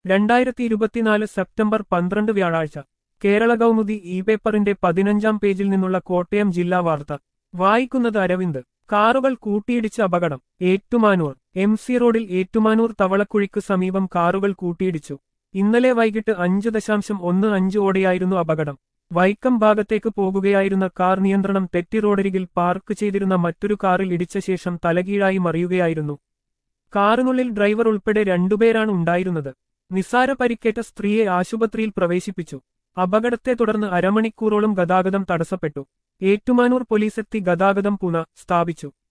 രണ്ടായിരത്തി ഇരുപത്തിനാല് സെപ്റ്റംബർ പന്ത്രണ്ട് വ്യാഴാഴ്ച കേരള കൗമുദി ഇ പേപ്പറിന്റെ പതിനഞ്ചാം പേജിൽ നിന്നുള്ള കോട്ടയം ജില്ലാ വാർത്ത വായിക്കുന്നത് അരവിന്ദ് കാറുകൾ കൂട്ടിയിടിച്ച് അപകടം ഏറ്റുമാനൂർ എം സി റോഡിൽ ഏറ്റുമാനൂർ തവളക്കുഴിക്ക് സമീപം കാറുകൾ കൂട്ടിയിടിച്ചു ഇന്നലെ വൈകിട്ട് അഞ്ച് ദശാംശം ഒന്ന് അഞ്ച് ഓടെയായിരുന്നു അപകടം വൈക്കം ഭാഗത്തേക്ക് പോകുകയായിരുന്ന കാർ നിയന്ത്രണം തെറ്റി റോഡരികിൽ പാർക്ക് ചെയ്തിരുന്ന മറ്റൊരു കാറിൽ ഇടിച്ച ശേഷം തലകീഴായി മറിയുകയായിരുന്നു കാറിനുള്ളിൽ ഡ്രൈവർ ഉൾപ്പെടെ രണ്ടുപേരാണ് ഉണ്ടായിരുന്നത് നിസാര പരിക്കേറ്റ സ്ത്രീയെ ആശുപത്രിയിൽ പ്രവേശിപ്പിച്ചു അപകടത്തെ തുടർന്ന് അരമണിക്കൂറോളം ഗതാഗതം തടസ്സപ്പെട്ടു ഏറ്റുമാനൂർ പോലീസെത്തി ഗതാഗതം പുന സ്ഥാപിച്ചു